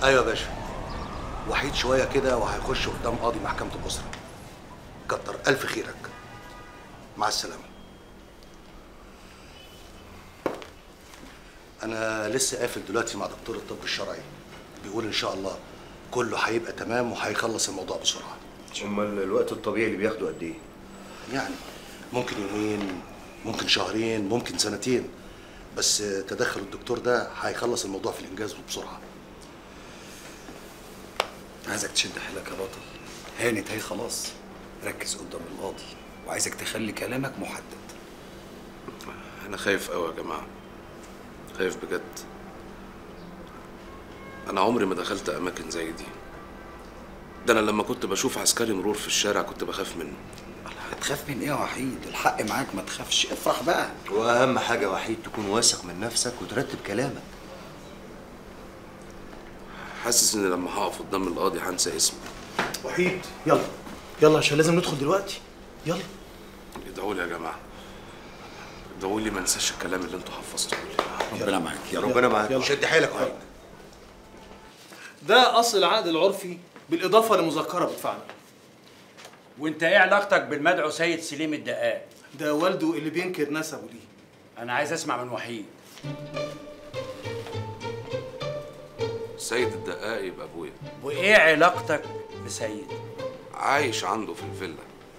ايوه يا باشا وحيد شويه كده وهيخش قدام قاضي محكمه الاسره كتر الف خيرك مع السلامه انا لسه قافل دلوقتي مع دكتور الطب الشرعي بيقول ان شاء الله كله هيبقى تمام وهيخلص الموضوع بسرعه امال الوقت الطبيعي اللي بياخده قد ايه؟ يعني ممكن يومين ممكن شهرين ممكن سنتين بس تدخل الدكتور ده هيخلص الموضوع في الانجاز وبسرعه عايزك تشد حيلك يا بطل هانت هي خلاص ركز قدام القاضي وعايزك تخلي كلامك محدد انا خايف قوي يا جماعه خايف بجد انا عمري ما دخلت اماكن زي دي ده انا لما كنت بشوف عسكري مرور في الشارع كنت بخاف منه هتخاف من ايه يا وحيد الحق معاك ما تخافش افرح بقى واهم حاجه وحيد تكون واثق من نفسك وترتب كلامك حاسس ان لما هقف قدام القاضي هنسى اسمي وحيد يلا يلا عشان لازم ندخل دلوقتي يلا ادعوا لي يا جماعه ادعوا لي ما انساش الكلام اللي انتوا حفظتوه لي ربنا معاك يا ربنا معاك يلا. شد حيلك وحيد ده اصل العقد العرفي بالاضافه لمذكره بدفعنا وانت ايه علاقتك بالمدعو سيد سليم الدقاق ده والده اللي بينكر نسبه ليه انا عايز اسمع من وحيد سيد الدقاق يبقى ابويا وايه علاقتك بسيد عايش عنده في الفيلا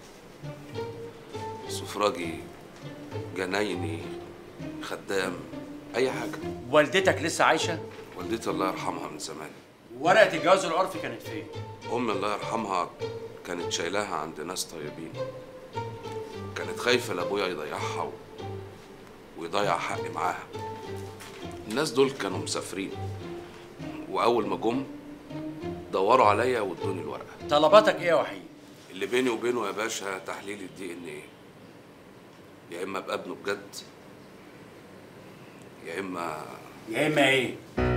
سفراجي جنايني خدام اي حاجه والدتك لسه عايشه والدتي الله يرحمها من زمان ورقه الجواز العرفي كانت فين امي الله يرحمها كانت شايلاها عند ناس طيبين كانت خايفه لابويا يضيعها و... ويضيع حقي معاها الناس دول كانوا مسافرين واول ما جم دوروا عليا وادوني الورقه طلباتك ايه يا وحيد اللي بيني وبينه يا باشا تحليل الدي ان ايه يا اما ابقى ابنه بجد يا اما يا اما ايه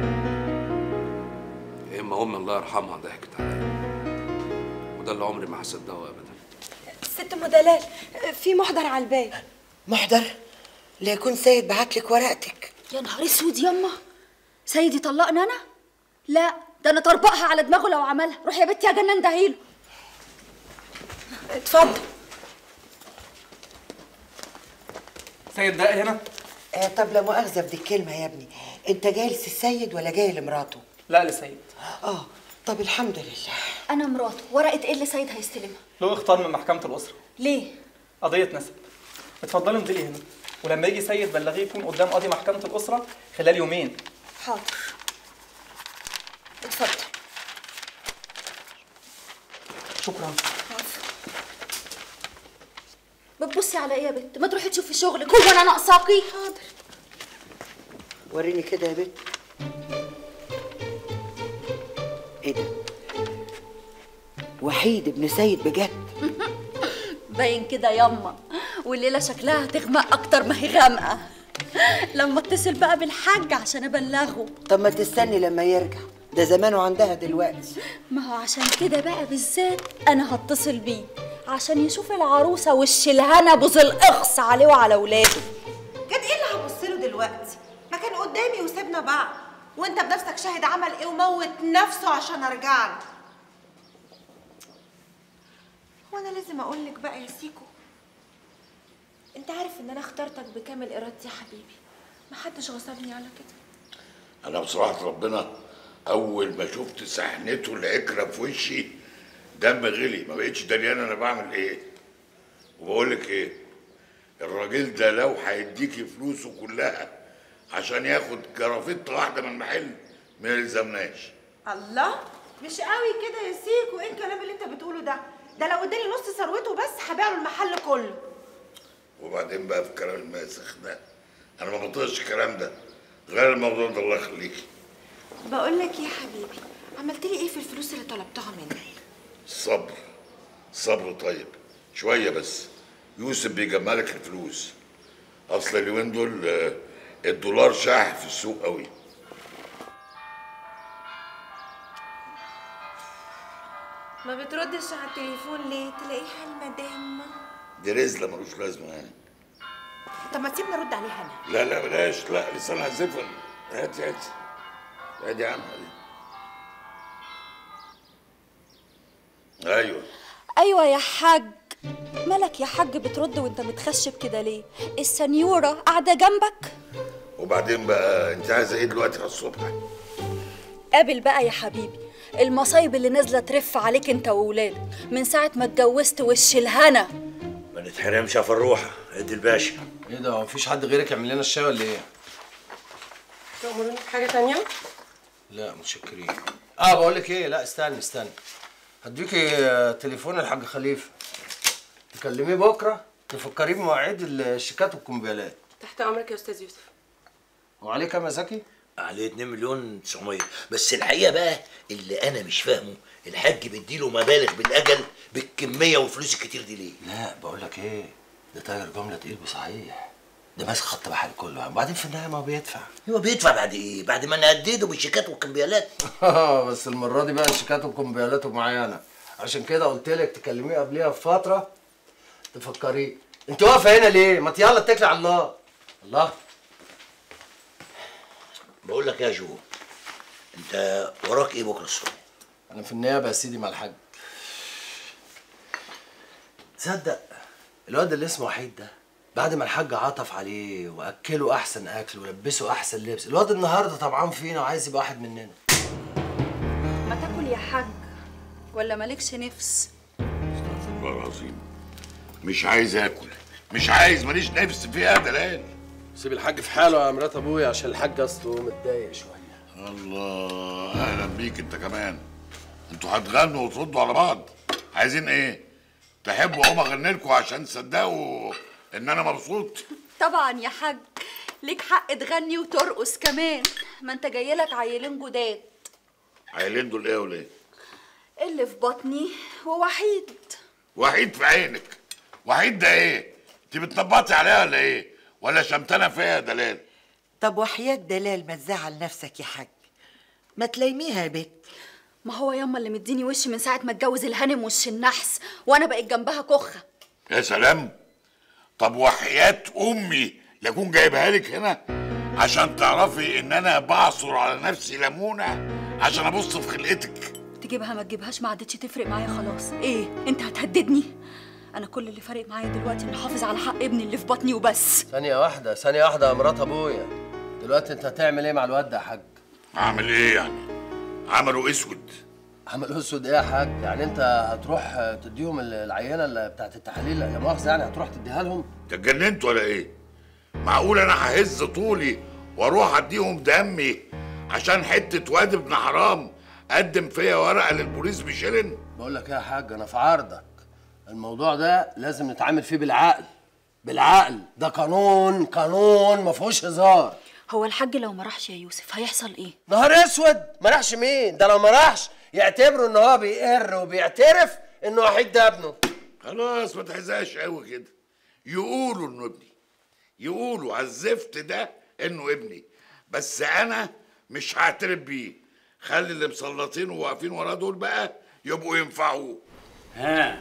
يا اما امي الله يرحمها ضحكت عليا وده اللي عمري ما هصدقه ابدا ست ام دلال في محضر على الباب محضر ليكون سيد بعتلك ورقتك يا نهار اسود يما سيدي طلقني انا لا ده انا طربقها على دماغه لو عملها روح يا بنتي يا جنان دهيله اتفضل سيد ده هنا آه طب لا مؤاخذه بدي الكلمه يا ابني انت جاي للسيد ولا جاي لمراته لا لسيد اه طب الحمد لله انا مراته ورقه ايه اللي سيد هيستلمها له اختار من محكمه الاسره ليه قضيه نسب اتفضلي انزلي هنا ولما يجي سيد بلغيه يكون قدام قاضي محكمه الاسره خلال يومين حاضر اتفضل شكرا بتبصي على ايه يا بنت ما تروحي تشوفي شغلك هو انا ناقصاكي حاضر وريني كده يا بنت ايه ده وحيد ابن سيد بجد باين كده يما والليله شكلها هتغمق اكتر ما هي غامقه لما اتصل بقى بالحاج عشان ابلغه طب ما تستني لما يرجع ده زمانه عندها دلوقتي ما هو عشان كده بقى بالذات انا هتصل بيه عشان يشوف العروسه وش الهنا بوز الاخص عليه وعلى ولاده كان ايه اللي هبص له دلوقتي ما كان قدامي وسيبنا بعض وانت بنفسك شاهد عمل ايه وموت نفسه عشان ارجع له هو انا لازم اقول لك بقى يا سيكو انت عارف ان انا اخترتك بكامل ارادتي يا حبيبي محدش غصبني على كده انا بصراحه ربنا اول ما شفت سحنته العكره في وشي دم غلي ما بقتش دريان انا بعمل ايه وبقول لك ايه الراجل ده لو هيديكي فلوسه كلها عشان ياخد جرافيت واحده من المحل ما يلزمناش الله مش قوي كده يا سيكو ايه الكلام اللي انت بتقوله ده ده لو اداني نص ثروته بس هبيع له المحل كله وبعدين بقى في الكلام الماسخ ده انا ما بطيقش الكلام ده غير الموضوع ده الله يخليكي بقول لك يا حبيبي عملت لي ايه في الفلوس اللي طلبتها منك الصبر الصبر طيب شويه بس يوسف بيجمع لك الفلوس اصل اليومين دول آه، الدولار شاح في السوق قوي ما بتردش على التليفون ليه تلاقيها المدام دي رزله ملوش لازمه يعني طب ما تسيبني ارد عليها انا لا لا بلاش لا لسانها زفن هاتي هاتي هاتي عنها دي ايوه ايوه يا حاج مالك يا حاج بترد وانت متخشب كده ليه السنيوره قاعده جنبك وبعدين بقى انت عايزه ايه دلوقتي على الصبح قابل بقى يا حبيبي المصايب اللي نازله ترف عليك انت وولادك من ساعه ما اتجوزت وش الهنا ما نتحرمش يا فروحه ادي الباشا ايه ده هو مفيش حد غيرك يعمل لنا الشاي ولا ايه؟ تأمروني بحاجة تانية؟ لا متشكرين اه بقول لك ايه لا استني استني هديكي آه، تليفون الحاج خليفه تكلميه بكره تفكريه بمواعيد الشيكات والكمبيالات تحت أمرك يا أستاذ يوسف وعليه كام يا زكي؟ عليه 2 مليون 900 بس الحقيقه بقى اللي انا مش فاهمه الحاج بيديله مبالغ بالاجل بالكميه والفلوس الكتير دي ليه؟ لا بقول لك ايه ده تاجر جمله تقيل بصحيح ده ماسك خط بحر كله وبعدين في النهايه ما هو بيدفع هو بيدفع بعد ايه؟ بعد ما نهدده بالشيكات والكمبيالات اه بس المره دي بقى الشيكات والكمبيالات معايا انا عشان كده قلت لك تكلميه قبليها بفتره تفكريه انت واقفه هنا ليه؟ ما يلا اتكلي على الله الله بقول لك يا جو انت وراك ايه بكره الصبح؟ انا في النيابه يا سيدي مع الحاج تصدق الواد اللي اسمه وحيد ده بعد ما الحاج عطف عليه واكله احسن اكل ولبسه احسن لبس الواد النهارده طبعان فينا وعايز يبقى واحد مننا ما تاكل يا حاج ولا مالكش نفس والله العظيم مش عايز اكل مش عايز ماليش نفس فيها دلال سيب الحاج في حاله يا مرات ابويا عشان الحاج اصله متضايق شويه الله اهلا بيك انت كمان انتوا هتغنوا وتردوا على بعض عايزين ايه تحبوا اقوم اغني لكم عشان تصدقوا ان انا مبسوط طبعا يا حاج ليك حق تغني وترقص كمان ما انت جايلك عيلين جداد عيلين دول ايه ولا ايه اللي في بطني ووحيد وحيد في عينك وحيد ده ايه انت بتنبطي عليها ولا ايه ولا شمتانه فيها يا دلال طب وحياة دلال ما تزعل نفسك يا حاج ما تلايميها يا بت ما هو ياما اللي مديني وش من ساعه ما اتجوز الهانم وش النحس وانا بقيت جنبها كخه يا سلام طب وحياة امي لكون جايبها لك هنا عشان تعرفي ان انا بعصر على نفسي ليمونه عشان ابص في خلقتك تجيبها ما تجيبهاش ما عادتش تفرق معايا خلاص ايه انت هتهددني انا كل اللي فارق معايا دلوقتي اني احافظ على حق ابني اللي في بطني وبس ثانيه واحده ثانيه واحده يا مرات ابويا دلوقتي انت هتعمل ايه مع الواد ده يا حاج اعمل ايه يعني عملوا اسود عمل اسود ايه يا حاج يعني انت هتروح تديهم العينه اللي بتاعت التحاليل لا مؤاخذه يعني هتروح تديها لهم انت اتجننت ولا ايه معقول انا ههز طولي واروح اديهم دمي عشان حته واد ابن حرام قدم فيا ورقه للبوليس بشيلن بقول لك ايه يا حاج انا في عرضك الموضوع ده لازم نتعامل فيه بالعقل بالعقل ده قانون قانون ما فيهوش هزار هو الحاج لو ما راحش يا يوسف هيحصل ايه نهار اسود ما راحش مين ده لو ما راحش يعتبروا ان هو بيقر وبيعترف انه وحيد ده ابنه خلاص ما تحزقش قوي كده يقولوا انه ابني يقولوا على الزفت ده انه ابني بس انا مش هعترف بيه خلي اللي مسلطين وواقفين وراه دول بقى يبقوا ينفعوه ها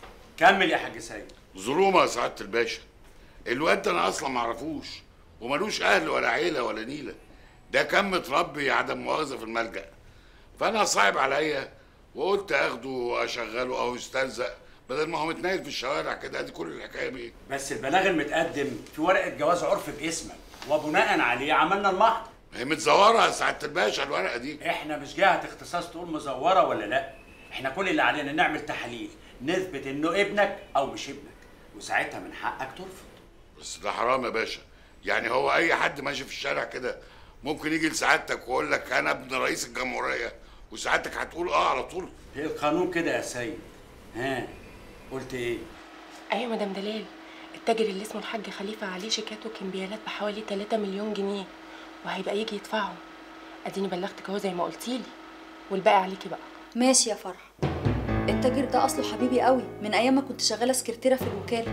كمل يا حاج سيد ظلومه يا سعاده الباشا الواد ده انا اصلا ما اعرفوش وملوش اهل ولا عيله ولا نيله ده كان متربي عدم مؤاخذه في الملجأ فانا صعب عليا وقلت اخده واشغله او يستلزق بدل ما هو متنايل في الشوارع كده ادي كل الحكايه بيه بس البلاغ المتقدم في ورقه جواز عرف باسمك وبناء عليه عملنا المحضر هي متزوره يا سعاده الباشا الورقه دي احنا مش جهه اختصاص تقول مزوره ولا لا احنا كل اللي علينا نعمل تحاليل نثبت انه ابنك او مش ابنك وساعتها من حقك ترفض بس ده حرام يا باشا يعني هو اي حد ماشي في الشارع كده ممكن يجي لسعادتك ويقول لك انا ابن رئيس الجمهوريه وسعادتك هتقول اه على طول هي القانون كده يا سيد ها قلت ايه أيوة مدام دلال التاجر اللي اسمه الحاج خليفة عليه شيكات وكمبيالات بحوالي 3 مليون جنيه وهيبقى يجي يدفعهم اديني بلغتك اهو زي ما قلتيلي والباقي عليكي بقى ماشي يا فرح التاجر ده اصله حبيبي قوي من ايام ما كنت شغاله سكرتيره في الوكاله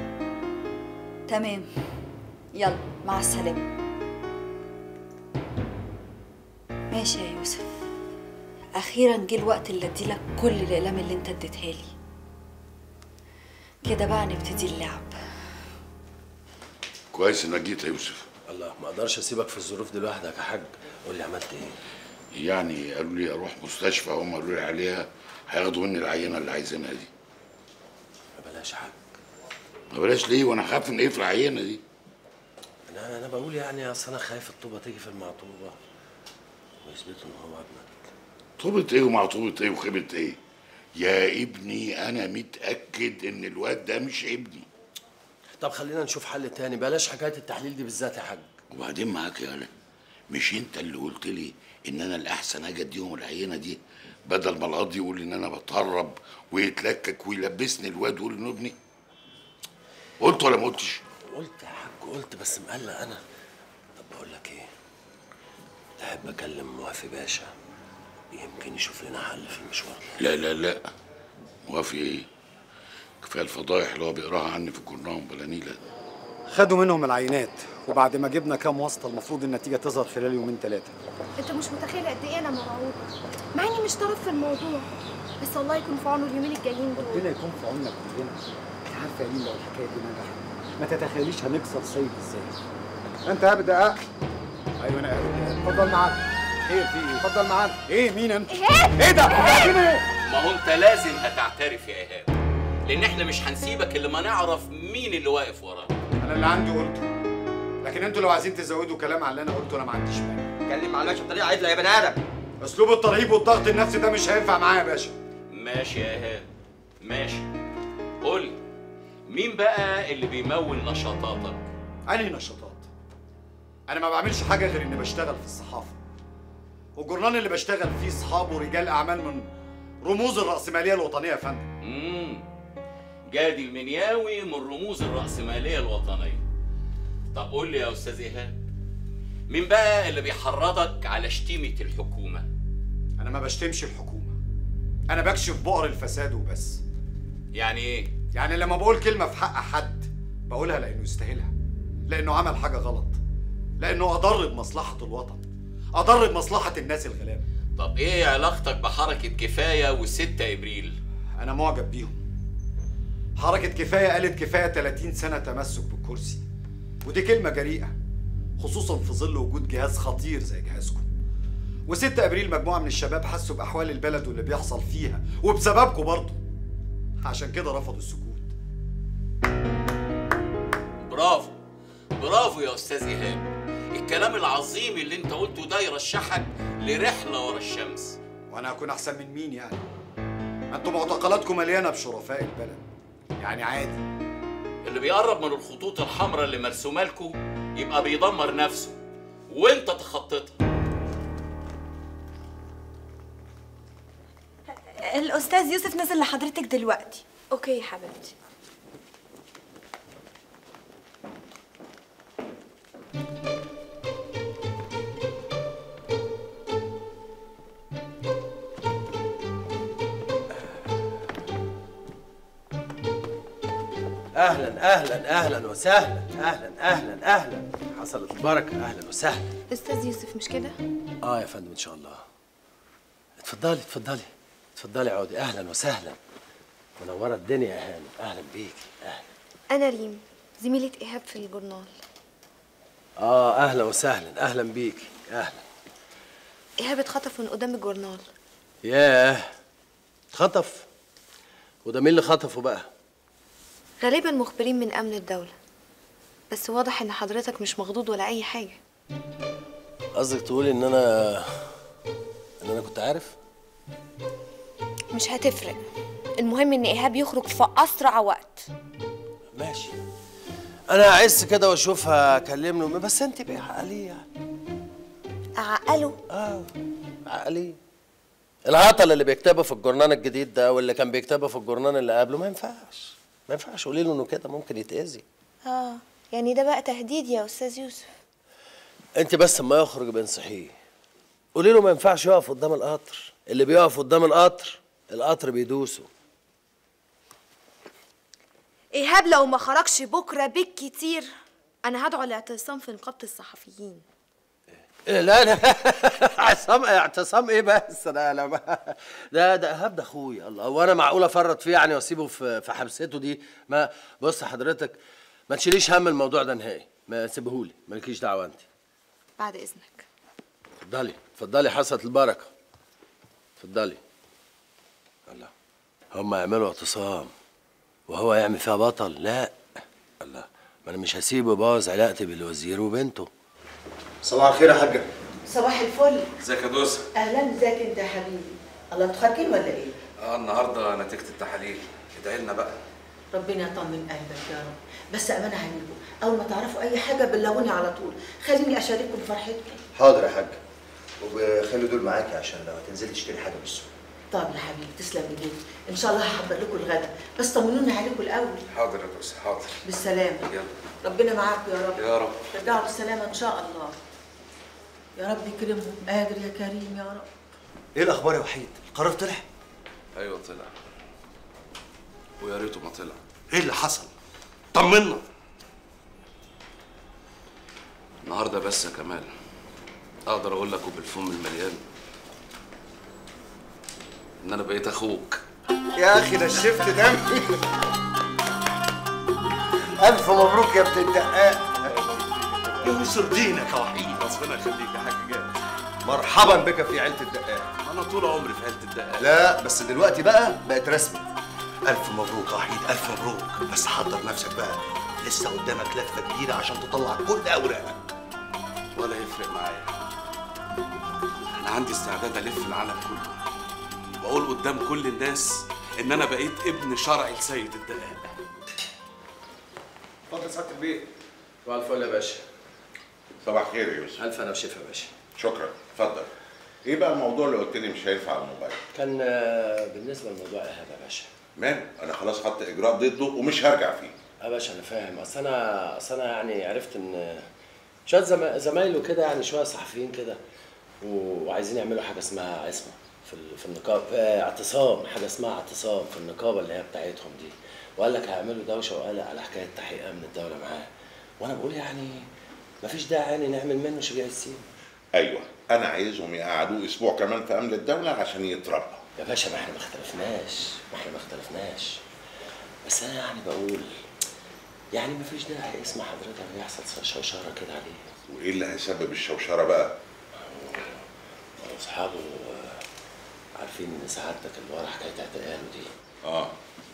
تمام يلا مع السلامه ماشي يا يوسف اخيرا جه الوقت اللي اديلك كل الاقلام اللي انت اديتها لي كده بقى نبتدي اللعب كويس انك جيت يا يوسف الله ما اقدرش اسيبك في الظروف دي لوحدك يا حاج قول لي عملت ايه يعني قالوا لي اروح مستشفى هم قالوا لي عليها هياخدوا مني العينه اللي عايزينها دي ما بلاش يا حاج ما بلاش ليه وانا خايف من ايه في العينه دي انا انا بقول يعني اصل انا خايف الطوبه تيجي في المعطوبه ويثبتوا ان هو ابنك طوبة ايه ومعطوبة ايه وخيبة ايه يا ابني انا متاكد ان الواد ده مش ابني طب خلينا نشوف حل تاني بلاش حكايه التحليل دي بالذات يا حاج وبعدين معاك يا هلا مش انت اللي قلت لي ان انا الاحسن اجي اديهم العينه دي بدل ما القاضي يقول ان انا بتهرب ويتلكك ويلبسني الواد ويقول انه ابني قلت ولا ما قلتش قلت يا حاج قلت بس مقلق انا طب بقول لك ايه تحب اكلم موافي باشا يمكن يشوف لنا حل في المشوار ده لا لا لا موافي ايه كفايه الفضايح اللي هو بيقراها عني في الجورنال بلا نيله خدوا منهم العينات وبعد ما جبنا كام واسطه المفروض النتيجه تظهر خلال يومين ثلاثه انت مش متخيل قد ايه انا مرعوبه مع اني مش طرف في الموضوع بس الله يكون في عونه اليومين الجايين دول ربنا يكون في عوننا كلنا انت عارفه يا لين لو الحكايه دي نجحت ما تتخيليش هنكسر سيد ازاي انت يا ابدا أه. ايوه انا قاعد. اتفضل معانا خير في ايه اتفضل معانا ايه مين انت ايه ده عايزين ايه ما هو انت لازم هتعترف يا ايهاب لان احنا مش هنسيبك الا ما نعرف مين اللي واقف وراك انا اللي عندي قلته لكن انتوا لو عايزين تزودوا كلام على اللي انا قلته انا ما عنديش مانع اتكلم مع الباشا بطريقه عدله يا بني ادم اسلوب الترهيب والضغط النفسي ده مش هينفع معايا يا باشا ماشي يا ايهاب ماشي قول لي، مين بقى اللي بيمول نشاطاتك انهي نشاطات انا ما بعملش حاجه غير اني بشتغل في الصحافه والجورنال اللي بشتغل فيه اصحابه رجال اعمال من رموز الراسماليه الوطنيه يا فندم امم جادي المنياوي من رموز الرأسمالية الوطنية طب قول لي يا أستاذ إيهاب مين بقى اللي بيحرضك على شتيمة الحكومة؟ انا ما بشتمش الحكومه انا بكشف بؤر الفساد وبس يعني إيه؟ يعني لما بقول كلمه في حق حد بقولها لانه يستاهلها لانه عمل حاجه غلط لانه اضر بمصلحه الوطن اضر بمصلحه الناس الغلابه طب إيه علاقتك بحركة كفاية والستة إبريل؟ انا معجب بيهم حركه كفايه قالت كفايه 30 سنه تمسك بالكرسي ودي كلمه جريئه خصوصا في ظل وجود جهاز خطير زي جهازكم و6 ابريل مجموعه من الشباب حسوا باحوال البلد واللي بيحصل فيها وبسببكم برضه عشان كده رفضوا السكوت برافو برافو يا أستاذ إيهاب الكلام العظيم اللي أنت قلته ده يرشحك لرحلة ورا الشمس وانا هكون احسن من مين يعني ما انتوا معتقلاتكم مليانه بشرفاء البلد يعني عادي اللي بيقرب من الخطوط الحمراء اللي مرسومه لكم يبقى بيدمر نفسه وانت تخطيتها الاستاذ يوسف نزل لحضرتك دلوقتي اوكي يا حبيبتي اهلا اهلا اهلا وسهلا اهلا اهلا اهلا حصلت البركه اهلا وسهلا استاذ يوسف مش كده اه يا فندم ان شاء الله اتفضلي اتفضلي اتفضلي عودي اهلا وسهلا منوره الدنيا يا هاني اهلا بيكي اهلا انا ريم زميله ايهاب في الجورنال اه اهلا وسهلا اهلا بيكي اهلا ايهاب اتخطف من قدام الجورنال ياه اتخطف وده مين اللي خطفه بقى غالبا مخبرين من امن الدوله بس واضح ان حضرتك مش مخضوض ولا اي حاجه قصدك تقولي ان انا ان انا كنت عارف مش هتفرق المهم ان ايهاب يخرج في اسرع وقت ماشي انا هعس كده واشوفها اكلم له بس انت بقى عقليه يعني اعقله اه عقليه الهطل اللي بيكتبه في الجورنان الجديد ده واللي كان بيكتبه في الجورنان اللي قبله ما ينفعش ما ينفعش قولي له انه كده ممكن يتاذي اه يعني ده بقى تهديد يا استاذ يوسف انت بس اما يخرج بنصحيه قولي له ما ينفعش يقف قدام القطر اللي بيقف قدام القطر القطر بيدوسه ايهاب لو ما خرجش بكره بالكتير انا هدعو لاعتصام في نقابه الصحفيين إيه لا لا اعتصام اعتصام ايه بس انا لا ما- ده ده ايهاب ده اخويا الله وانا معقول افرط فيه يعني واسيبه في في حبسته دي ما بص حضرتك ما تشيليش هم الموضوع ده نهائي ما سيبهولي مالكيش دعوه انت بعد اذنك اتفضلي اتفضلي حصلة البركة اتفضلي الله هم يعملوا اعتصام وهو يعمل فيها بطل لا الله ما انا مش هسيبه يبوظ علاقتي بالوزير وبنته صباح الخير يا حاجه صباح الفل ازيك يا دوسة؟ اهلا ازيك انت يا حبيبي الله انتوا خارجين ولا ايه اه النهارده نتيجة التحاليل ادعي لنا بقى ربنا يطمن قلبك يا رب بس امانه عليكم اول ما تعرفوا اي حاجه بلغوني على طول خليني اشارككم فرحتكم حاضر يا حاج وبخلي دول معاكي عشان لو هتنزلي تشتري حاجه من السوق طب يا حبيبي تسلم ايديك ان شاء الله هحضر لكم الغدا بس طمنوني عليكم الاول حاضر يا دوسة حاضر بالسلامه يلا ربنا معاكم يا رب يا رب ترجعوا بالسلامه ان شاء الله يا رب يكرمهم قادر يا كريم يا رب ايه الاخبار يا وحيد القرار طلع ايوه طلع ويا ريته ما طلع ايه اللي حصل طمنا النهارده بس يا كمال اقدر اقول لك وبالفم المليان ان انا بقيت اخوك يا اخي نشفت دمي الف مبروك يا ابن الدقاق ينصر دينك يا وحيد ربنا يخليك يا حاج جاد مرحبا بك في عيله الدقاق انا طول عمري في عيله الدقاق لا بس دلوقتي بقى بقت رسمي الف مبروك يا وحيد الف مبروك بس حضر نفسك بقى لسه قدامك لفه جديده عشان تطلع كل اوراقك ولا يفرق معايا انا عندي استعداد الف العالم كله واقول قدام كل الناس ان انا بقيت ابن شرعي لسيد الدقاق اتفضل سعاده البيت صباح الفل يا باشا صباح الخير يا يوسف الف انا وشيف يا باشا شكرا اتفضل ايه بقى الموضوع اللي قلت لي مش هينفع على الموبايل كان آه، بالنسبه لموضوع ايهاب يا باشا مان انا خلاص خدت اجراء ضده ومش هرجع فيه يا باشا انا فاهم اصل انا اصل انا يعني عرفت ان شويه زما- زمايله كده يعني شويه صحفيين كده و- وعايزين يعملوا حاجه اسمها اسمه في ال- في النقابه آه، اعتصام حاجه اسمها اعتصام في النقابه اللي هي بتاعتهم دي وقال لك هيعملوا دوشه وقلق على حكايه تحقيق امن الدوله معاه وانا بقول يعني مفيش داعي يعني نعمل منه شجاع السين ايوه انا عايزهم يقعدوه اسبوع كمان في امن الدوله عشان يتربى يا باشا ما احنا ما اختلفناش ما احنا ما اختلفناش بس انا يعني بقول يعني مفيش داعي اسم حضرتك يحصل شوشره كده عليه وايه اللي هيسبب الشوشره بقى واصحابه آه، عارفين ان سعادتك اللي ورا حكايه اعتقاله دي اه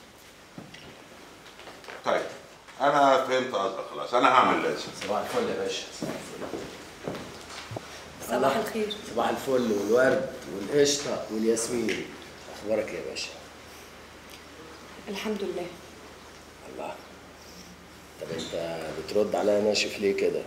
طيب انا فهمت قصدك خلاص انا هعمل لازم صباح الفل يا باشا صباح الفل صباح الخير صباح الفل والورد والقشطه والياسمين اخبارك إيه يا باشا الحمد لله الله طب انت بترد عليا ناشف ليه كده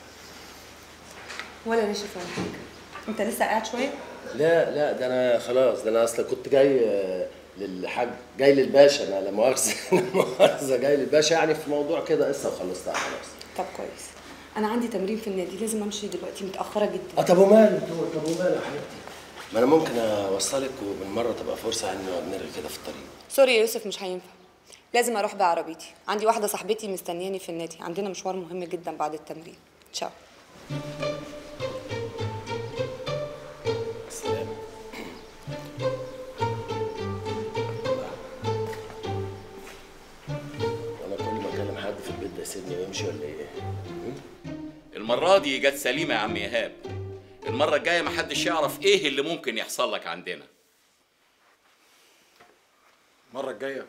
ولا نشف ولا حاجه انت لسه قاعد شويه لا لا ده انا خلاص ده انا اصلا كنت جاي آه، للحاج جاي للباشا انا لا مؤاخذه لا مؤاخذه جاي للباشا يعني في موضوع كده قصه وخلصتها خلاص طب كويس انا عندي تمرين في النادي لازم امشي دلوقتي متاخره جدا اه طب وماله طب وماله يا حبيبتي ما انا ممكن اوصلك وبالمره تبقى فرصه يعني نقعد نرغي كده في الطريق سوري يا يوسف مش هينفع لازم اروح بعربيتي عندي واحده صاحبتي مستنياني في النادي عندنا مشوار مهم جدا بعد التمرين تشاو سلام وانا كل ما اكلم حد في البيت ده يسيبني ويمشي ولا ايه؟ المرة دي جت سليمة يا عم إيهاب المرة الجاية محدش يعرف إيه اللي ممكن يحصل لك عندنا المره الجايه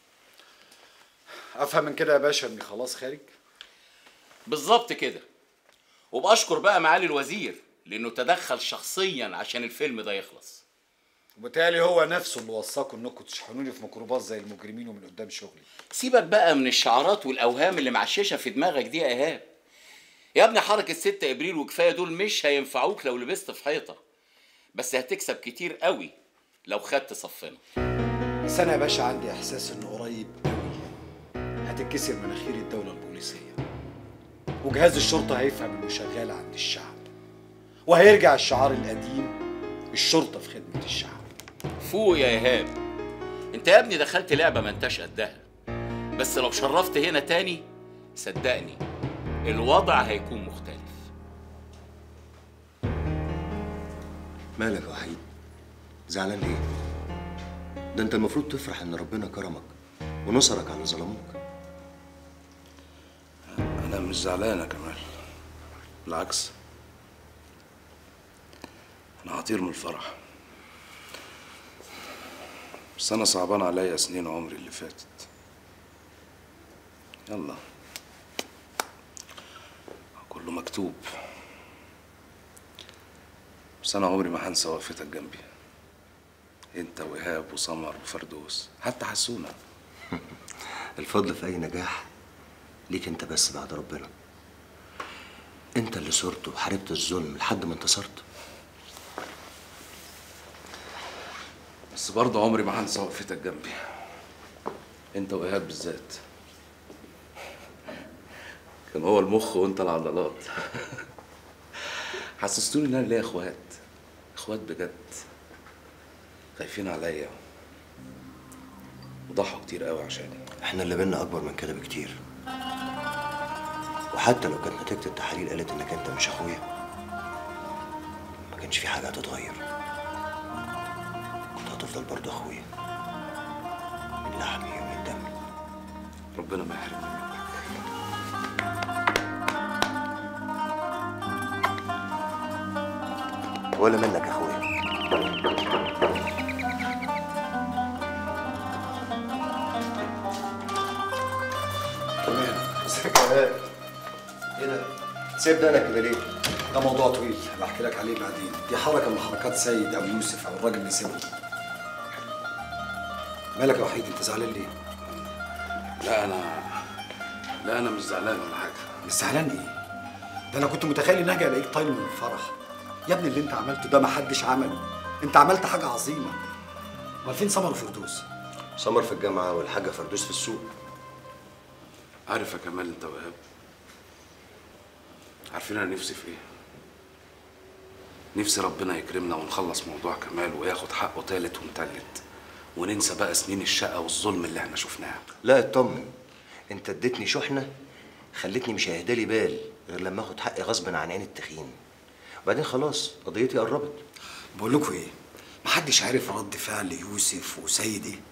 افهم من كده يا باشا اني خلاص خارج بالظبط كده وبأشكر بقى معالي الوزير لأنه تدخل شخصيا عشان الفيلم ده يخلص وبالتالي هو نفسه اللي وصاكم انكم تشحنوني في ميكروباص زي المجرمين ومن قدام شغلي سيبك بقى من الشعارات والأوهام اللي معششة في دماغك دي يا إيهاب يا ابني حركة 6 إبريل وكفاية دول مش هينفعوك لو لبست في حيطة بس هتكسب كتير قوي لو خدت صفنا بس انا يا باشا عندي احساس انه قريب قوي هتتكسر مناخير الدوله البوليسيه وجهاز الشرطه هيفهم انه شغال عند الشعب وهيرجع الشعار القديم الشرطه في خدمه الشعب فوق يا إيهاب انت يا ابني دخلت لعبة ما انتش قدها بس لو شرفت هنا تاني صدقني الوضع هيكون مختلف مالك يا وحيد زعلان ليه ده انت المفروض تفرح ان ربنا كرمك ونصرك على اللي ظلموك انا مش زعلان يا كمال بالعكس انا هطير من الفرح بس انا صعبان عليا سنين عمري اللي فاتت يلا كله مكتوب بس انا عمري ما هنسى وقفتك جنبي انت وايهاب وسمر وفردوس حتى حسونه الفضل في اي نجاح ليك انت بس بعد ربنا انت اللي صرت وحاربت الظلم لحد ما انتصرت بس برضه عمري ما هنسى وقفتك جنبي انت وايهاب بالذات كان هو المخ وانت العضلات حسستوني ان انا ليا اخوات اخوات بجد خايفين عليا وضحوا كتير قوي عشاني احنا اللي بينا اكبر من كده بكتير وحتى لو كانت نتيجة التحاليل قالت انك انت مش اخويا ما كانش في حاجة هتتغير كنت هتفضل برضه اخويا من لحمي ومن دمي ربنا ما يحرمني منك ولا منك يا اخويا تمام ازيك يا واد ايه ده؟ سيب ده انا كده ليه؟ ده موضوع طويل بحكي لك عليه بعدين دي حركه من حركات سيد او يوسف او الراجل اللي سيبه مالك يا وحيد انت زعلان ليه؟ لا انا لا انا مش زعلان ولا حاجه مش زعلان ايه؟ ده انا كنت متخيل اني هاجي الاقيك طاير من الفرح يا ابني اللي انت عملته ده ما حدش عمله انت عملت حاجه عظيمه امال فين سمر وفردوس؟ سمر في الجامعة والحاجة فردوس في السوق عارف يا كمال انت وإيهاب عارفين انا نفسي في ايه نفسي ربنا يكرمنا ونخلص موضوع كمال وياخد حقه تالت ومتلت وننسى بقى سنين الشقة والظلم اللي احنا شفناها لا اطمن انت اديتني شحنة خلتني مش هيهدالي بال غير لما اخد حقي غصب عن عين التخين وبعدين خلاص قضيتي قربت بقول لكم ايه؟ محدش عارف رد فعل يوسف وسيد ايه؟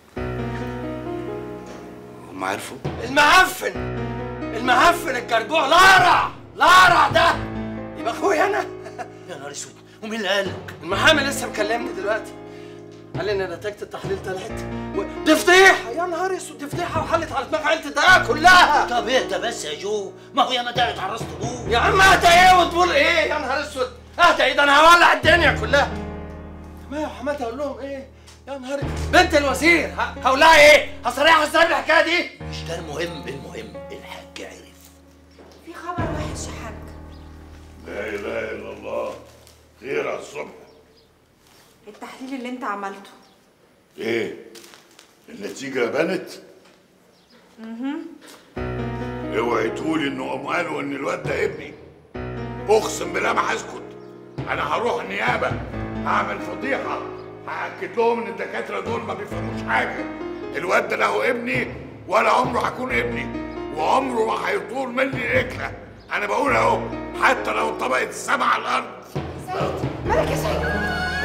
هم عرفوا المعفن المعفن الجرجوع لارع لارع ده يبقى اخويا انا يا نهار اسود ومين اللي قال لك؟ المحامي لسه مكلمني دلوقتي قال لي ان نتيجه التحليل طلعت و... دي فضيحه يا نهار اسود دي فضيحه وحلت على دماغ عيله الدقاق كلها طب اهدى بس يا جو ما هو ياما دقت على راس طبول يا عم اهدى ايه وتقول ايه يا نهار اسود اهدى ايه ده انا هولع الدنيا كلها ما يا حماتي اقول لهم ايه يا نهار بنت الوزير ه- هولعها ايه هصريحها ازاي بالحكايه دي مش ده المهم المهم الحاج عرف في خبر وحش يا حاج لا اله الا الله خير على الصبح التحليل اللي انت عملته ايه النتيجه بانت اها اوعي تقولي انه قام قالوا ان الواد ده ابني اقسم بالله ما هسكت انا هروح النيابه هعمل فضيحه هاكد لهم ان الدكاتره دول ما بيفهموش حاجه الواد ده لا هو ابني ولا عمره هيكون ابني وعمره ما هيطول مني اكله انا بقول اهو حتى لو طبقت السما على الارض مالك يا سيد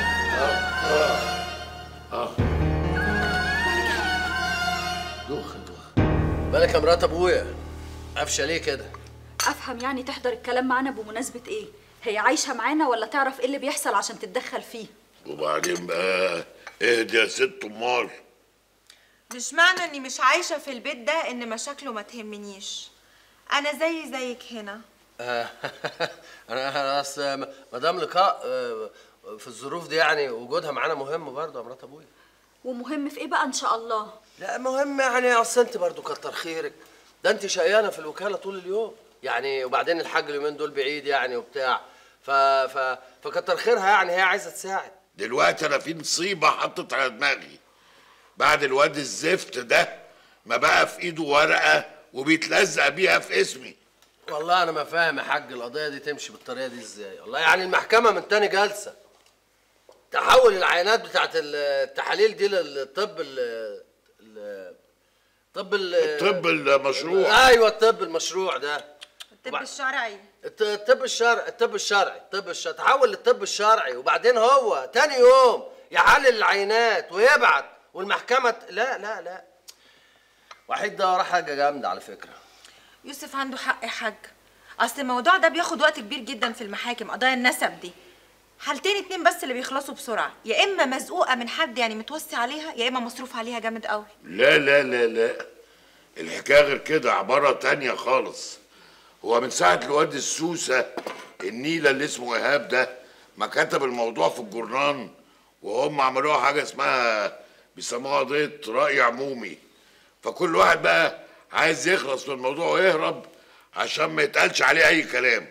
دوخ دوخ مالك يا مرات ابويا قفشه ليه كده افهم يعني تحضر الكلام معانا بمناسبه ايه هي عايشه معانا ولا تعرف ايه اللي بيحصل عشان تتدخل فيه وبعدين بقى اهدي يا ست امال مش معنى اني مش عايشه في البيت ده ان مشاكله ما تهمنيش انا زي زيك هنا آه، انا انا اصل مدام لقاء آه، في الظروف دي يعني وجودها معانا مهم برضه يا مرات ابويا ومهم في ايه بقى ان شاء الله لا مهم يعني اصل انت برضه كتر خيرك ده انت شقيانه في الوكاله طول اليوم يعني وبعدين الحاج اليومين دول بعيد يعني وبتاع ف ف فكتر خيرها يعني هي عايزه تساعد دلوقتي انا في نصيبه حطت على دماغي بعد الواد الزفت ده ما بقى في ايده ورقه وبيتلزق بيها في اسمي والله انا ما فاهم يا حاج القضيه دي تمشي بالطريقه دي ازاي والله يعني المحكمه من تاني جلسه تحول العينات بتاعت التحاليل دي للطب ال ال- طب ال الطب المشروع. ايوه الطب المشروع ده الطب الشرعي الت- الطب الشرعي الطب الشرعي الطب الشرعي تحول للطب الشرعي وبعدين هو تاني يوم يحلل العينات ويبعت والمحكمه ت- لا لا لا وحيد ده وراه حاجه جامده على فكره يوسف عنده حق يا حاج اصل الموضوع ده بياخد وقت كبير جدا في المحاكم قضايا النسب دي حالتين اتنين بس اللي بيخلصوا بسرعه يا اما مزقوقه من حد يعني متوصي عليها يا اما مصروف عليها جامد قوي لا لا لا لا الحكايه غير كده عباره تانية خالص هو من ساعه الواد السوسه النيله اللي اسمه ايهاب ده ما كتب الموضوع في الجورنان وهم عملوها حاجه اسمها بيسموها قضيه راي عمومي فكل واحد بقى عايز يخلص من الموضوع ويهرب عشان ما يتقالش عليه اي كلام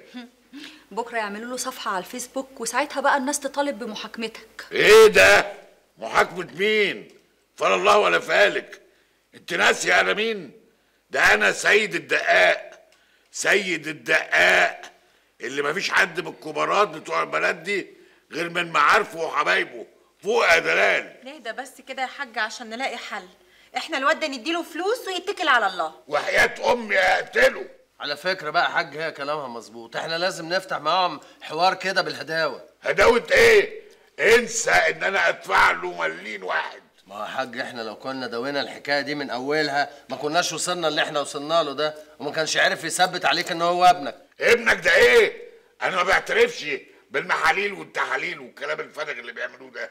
بكره يعملوا له صفحه على الفيسبوك وساعتها بقى الناس تطالب بمحاكمتك ايه ده محاكمه مين فلا الله ولا فالك انت ناسي انا مين ده انا سيد الدقاق سيد الدقاق اللي مفيش حد من الكبارات بتوع البلد دي غير من معارفه وحبايبه فوق يا دلال نهدى بس كده يا حاج عشان نلاقي حل احنا الواد ده نديله فلوس ويتكل على الله وحياة امي اقتله على فكرة بقى يا حاج هي كلامها مظبوط احنا لازم نفتح معاهم حوار كده بالهداوة هداوة ايه انسى ان انا ادفع له مليين واحد ما يا حاج احنا لو كنا دوينا الحكاية دي من اولها ما كناش وصلنا اللي احنا وصلنا له ده وما كانش عارف يثبت عليك ان هو ابنك ابنك ده ايه انا ما بعترفش بالمحاليل والتحاليل والكلام الفارغ اللي بيعملوه ده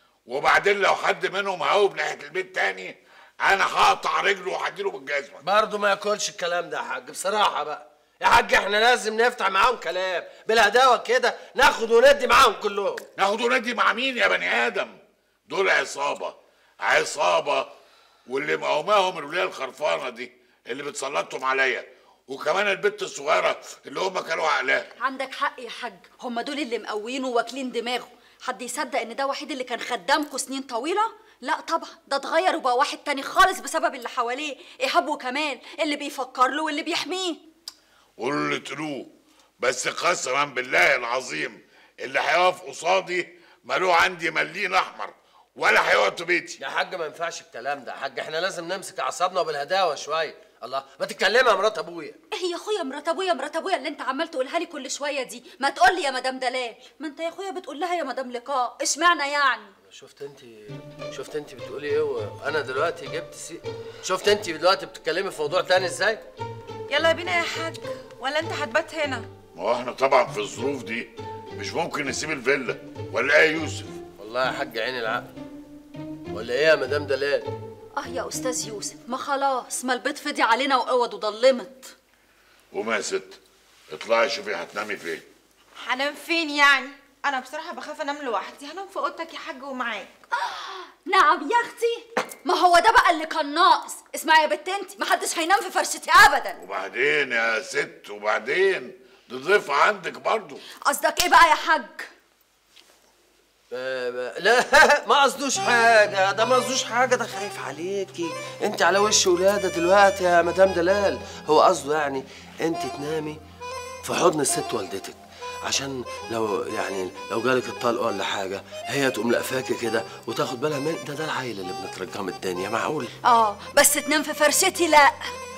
وبعدين لو حد منهم هاوب ناحيه البيت تاني انا هقطع رجله وهديله بالجزمه برضه ما ياكلش الكلام ده يا حاج بصراحة بقى يا حاج احنا لازم نفتح معاهم كلام بالهداوة كده ناخد وندي معاهم كلهم ناخد وندي مع مين يا بني ادم دول عصابه عصابه واللي مقوماهم الوليه الخرفانه دي اللي بتسلطهم عليا وكمان البت الصغيره اللي هم كانوا عقلها عندك حق يا حاج هم دول اللي مقوينه واكلين دماغه حد يصدق ان ده وحيد اللي كان خدامكوا سنين طويله لا طبعا ده اتغير وبقى واحد تاني خالص بسبب اللي حواليه ايهاب وكمال اللي بيفكر له واللي بيحميه قولوا اللي تقولوه بس قسما بالله العظيم اللي هيقف قصادي مالوه عندي مليين احمر ولا هيقعد في بيتي يا حاج ما ينفعش الكلام ده يا حاج احنا لازم نمسك اعصابنا بالهداوة شوية الله ما تتكلمي يا مرات ابويا ايه يا اخويا مرات ابويا مرات ابويا اللي انت عمال تقولها لي كل شويه دي ما تقول لي يا مدام دلال ما انت يا اخويا بتقول لها يا مدام لقاء اشمعنى يعني شفت انت شفت انت بتقولي ايه وانا دلوقتي جبت سي... شفت انت دلوقتي بتتكلمي في موضوع تاني ازاي يلا بينا يا حاج ولا انت هتبات هنا ما هو احنا طبعا في الظروف دي مش ممكن نسيب الفيلا ولا ايه يا يوسف والله يا حاج عين العقل ولا ايه يا مدام دلال اه يا استاذ يوسف ما خلاص ما البيت فضي علينا واوض وضلمت قومي يا ست اطلعي شوفي هتنامي فين هنام فين يعني انا بصراحه بخاف انام لوحدي هنام في اوضتك يا حاج ومعاك نعم يا اختي ما هو ده بقى اللي كان ناقص اسمعي يا بت انت ما حدش هينام في فرشتي ابدا وبعدين يا ست وبعدين دي ضيفة عندك برضو قصدك ايه بقى يا حاج لا ما قصدوش حاجة ده ما قصدوش حاجة ده خايف عليكي انت على وش ولادة دلوقتي يا مدام دلال هو قصده يعني انت تنامي في حضن الست والدتك عشان لو يعني لو جالك الطلق ولا حاجة هي تقوم لقفاكي كده وتاخد بالها من ده ده العيل اللي بنترجاه من الدنيا معقول اه بس تنام في فرشتي لا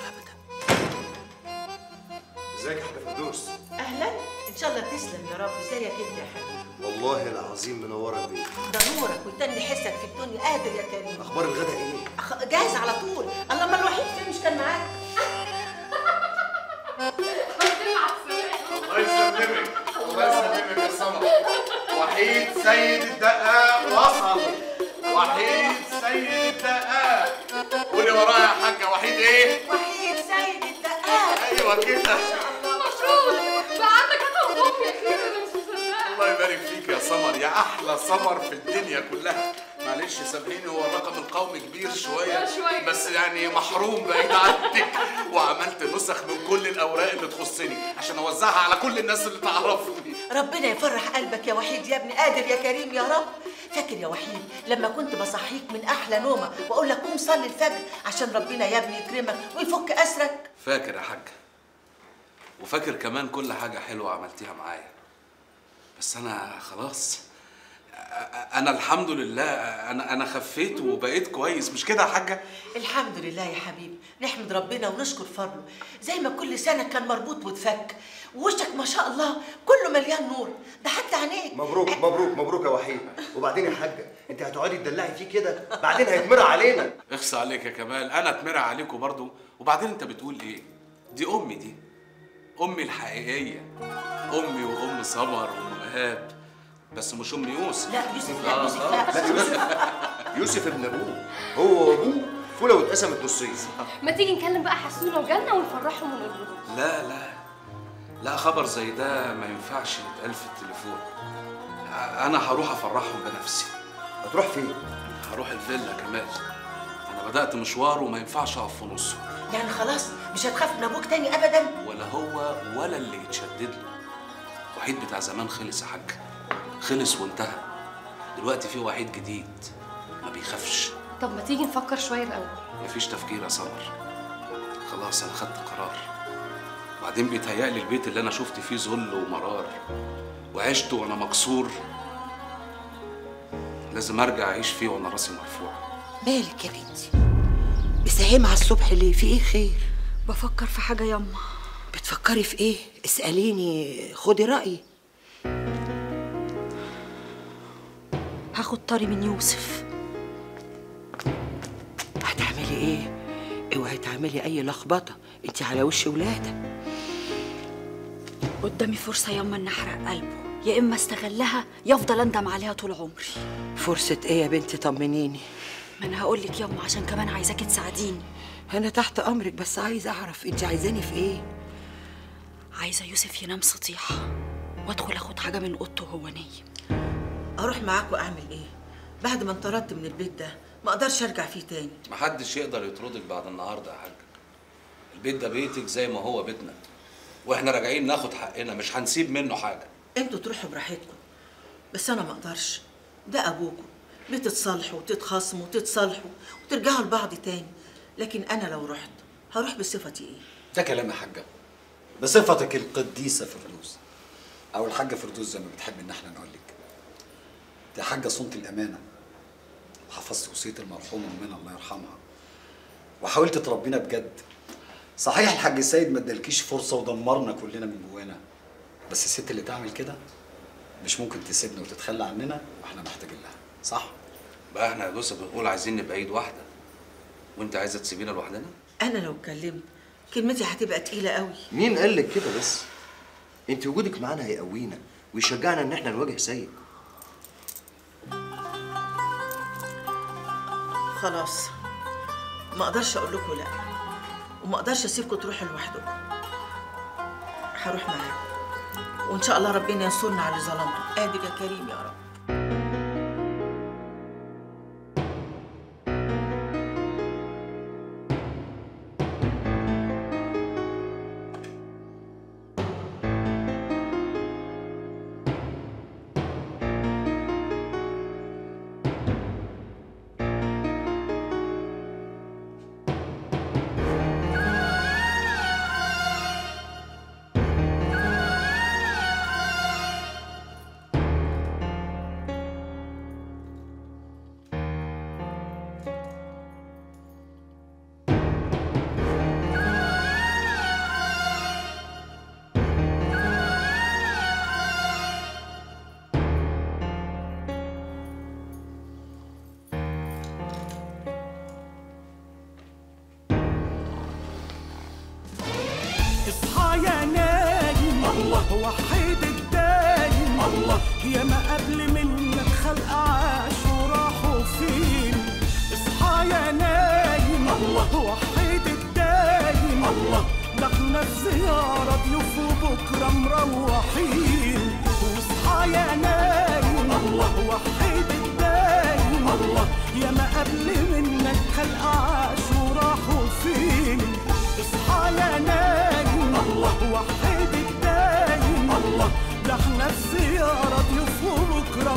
ازيك يا حاج فردوس اهلا ان شاء الله تسلم يا رب ازيك انت يا حبيبي والله العظيم منوره البيت ده نورك وتاني حسك في الدنيا قادر يا كريم اخبار الغدا ايه أخ... جاهز على طول الله ما الوحيد فين مش كان معاك الله يسلمك الله يسلمك يا سمر وحيد سيد الدقاق وصل وحيد سيد الدقاق قولي ورايا يا حاجه وحيد ايه؟ وحيد سيد الدقاق ايوه كده مشروع بقى عندك هتنضم يا كبير انا مش مصدقه الله يبارك فيك يا سمر يا احلى سمر في الدنيا كلها معلش سامحيني هو الرقم القومي كبير شويه شوية. بس يعني محروم بعيد عنك وعملت نسخ من كل الاوراق اللي تخصني عشان اوزعها على كل الناس اللي تعرفني ربنا يفرح قلبك يا وحيد يا ابني قادر يا كريم يا رب فاكر يا وحيد لما كنت بصحيك من احلى نومه واقول لك قوم صلي الفجر عشان ربنا يا ابني يكرمك ويفك اسرك فاكر يا حاج وفاكر كمان كل حاجة حلوة عملتيها معايا بس أنا خلاص أ- أ- أنا الحمد لله أنا أنا خفيت وبقيت كويس مش كده يا حاجة؟ الحمد لله يا حبيبي نحمد ربنا ونشكر فضله زي ما كل سنه كان مربوط واتفك ووشك ما شاء الله كله مليان نور ده حتى عينيك مبروك مبروك مبروك يا وحيد وبعدين يا حاجه انت هتقعدي تدلعي فيه كده بعدين هيتمرع علينا اخصى عليك يا كمال أنا اتمرع عليكم برضو وبعدين أنت بتقول إيه؟ دي أمي دي أمي الحقيقية أمي وأم سمر وأم إيهاب بس مش ام يوسف لا، يوسف لا، آه، يوسف آه. لا. لا يوسف يوسف ابن ابوه هو وابوه فوله واتقسمت نصين ما تيجي نكلم بقى حسونه وجنة ونفرحهم ونقول لهم لا لا لا خبر زي ده ما ينفعش يتقال في التليفون انا هروح افرحهم بنفسي هتروح فين هروح الفيلا كمال انا بدات مشوار وما ينفعش اقف في نصه يعني خلاص مش هتخاف من ابوك تاني ابدا ولا هو ولا اللي يتشدد له وحيد بتاع زمان خلص يا حاج خلص وانتهى دلوقتي في وحيد جديد ما بيخافش طب ما تيجي نفكر شويه الاول مفيش تفكير يا سمر خلاص انا خدت قرار وبعدين بيتهيألي البيت اللي انا شفت فيه ذل ومرار وعشت وانا مكسور لازم ارجع اعيش فيه وانا راسي مرفوعه مالك يا بنتي مساهمة على الصبح ليه في ايه خير بفكر في حاجه ياما بتفكري في ايه اسأليني خدي رأيي هاخد طاري من يوسف هتعملي ايه اوعي تعملي اي لخبطة انت على وش ولادة قدامي فرصه ياما ان احرق قلبه يا اما استغلها يفضل اندم عليها طول عمري فرصة ايه يا بنتي طمنيني ما انا هقول لك ياما عشان كمان عايزاكي تساعديني انا تحت امرك بس عايزة اعرف انت عايزاني في ايه عايزه يوسف ينام سطيحه وادخل اخد حاجه من اوضته وهو نايم اروح معاك واعمل ايه بعد ما انطردت من البيت ده ما اقدرش ارجع فيه تاني محدش يقدر يطردك بعد النهارده يا حاج البيت ده بيتك زي ما هو بيتنا واحنا راجعين ناخد حقنا مش هنسيب منه حاجه انتوا تروحوا براحتكم بس انا ما اقدرش ده ابوكم بتتصالحوا وتتخاصموا وتتصالحوا وترجعوا لبعض تاني لكن انا لو رحت هروح بصفتي ايه ده كلام يا حاجة بصفتك القديسة فردوس أو الحاجة فردوس زي ما بتحب إن احنا نقول لك دي حاجة صنت الأمانة حفظت وصية المرحومة أمنا الله يرحمها وحاولت تربينا بجد صحيح الحاج سيد ما ادالكيش فرصة ودمرنا كلنا من جوانا بس الست اللي تعمل كده مش ممكن تسيبنا وتتخلى عننا واحنا محتاجين لها صح؟ بقى احنا يا دوسة بنقول عايزين نبقى ايد واحده وانت عايزه تسيبينا لوحدنا انا لو اتكلمت كلمتي هتبقى تقيله قوي مين قال لك كده بس انت وجودك معانا هيقوينا ويشجعنا ان احنا نواجه سيد خلاص ما اقدرش اقول لكم لا وما اقدرش اسيبكم تروحوا لوحدكم هروح معاكم وان شاء الله ربنا ينصرنا على اللي ظلمته قادر يا كريم يا رب اصحى يا نايم الله وحيد الدايم الله يا ما قبل منك خلق عاش وراحوا فين اصحى يا نايم الله وحيد الدايم الله ده احنا الزيارة ضيوف وبكرة مروحين واصحى يا نايم الله وحيد الدايم الله يا ما قبل منك خلق عاش وراحوا فين اصحى يا نايم الله وحيد الدايم الله ده احنا الزيارة ضيوف وبكرة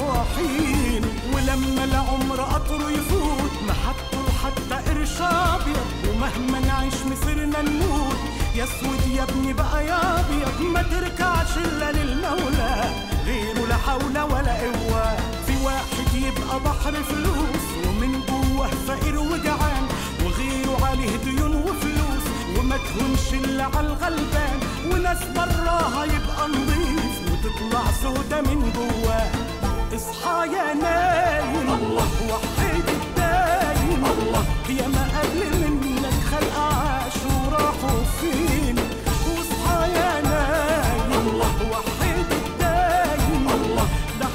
مروحين ولما العمر قطره يفوت محطه حتى قرش ابيض ومهما نعيش مصيرنا نموت يا اسود يا ابني بقى يا ابيض ما تركعش الا للمولى غيره لا حول ولا قوه في واحد يبقى بحر فلوس ومن جوه فقير وجعان وغيره عليه ديون وفلوس وما تهونش الا على الغلبان وناس براها يبقى نضيف وتطلع سودا من جواه اصحى يا نايم الله وحيد الدايم الله يا ما قبل منك خلق عاش وراحوا فين واصحى يا نايم الله وحيد الدايم الله ده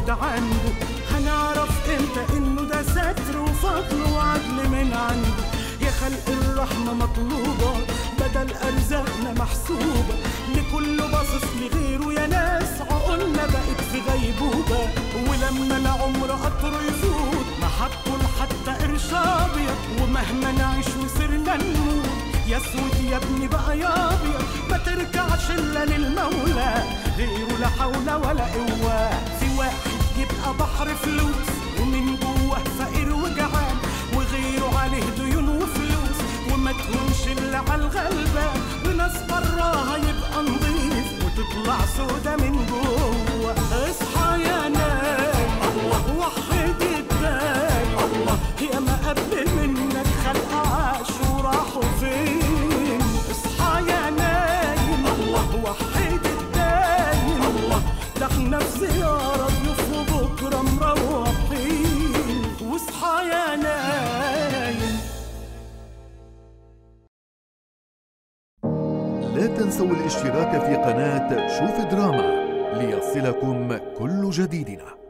بعيد عنده هنعرف امتى انه ده ستر وفضل وعدل من عنده يا خلق الرحمة مطلوبة بدل أرزاقنا محسوبة لكل باصص لغيره يا ناس عقولنا بقت في غيبوبة ولما العمر قطره يفوت ما حطوا لحتى قرش أبيض ومهما نعيش وصرنا نموت يا اسود يا ابني بقى يا ابيض ما ترجعش الا للمولى غيره لا حول ولا قوه في واحد يبقى بحر فلوس ومن جوه فقير وجعان وغيره عليه ديون وفلوس وما تهونش الا على الغلبان وناس براها يبقى نضيف وتطلع سودا من جوه اصحى يا ناس الله وحد الداي الله يا ما قبل منك خلق عاش وراحوا فين اصحى يا نايم الله وحد الدايم الله ده احنا في زيارة ضيوف وبكرة مروحين واصحى يا نايم لا تنسوا الاشتراك في قناة شوف دراما ليصلكم كل جديدنا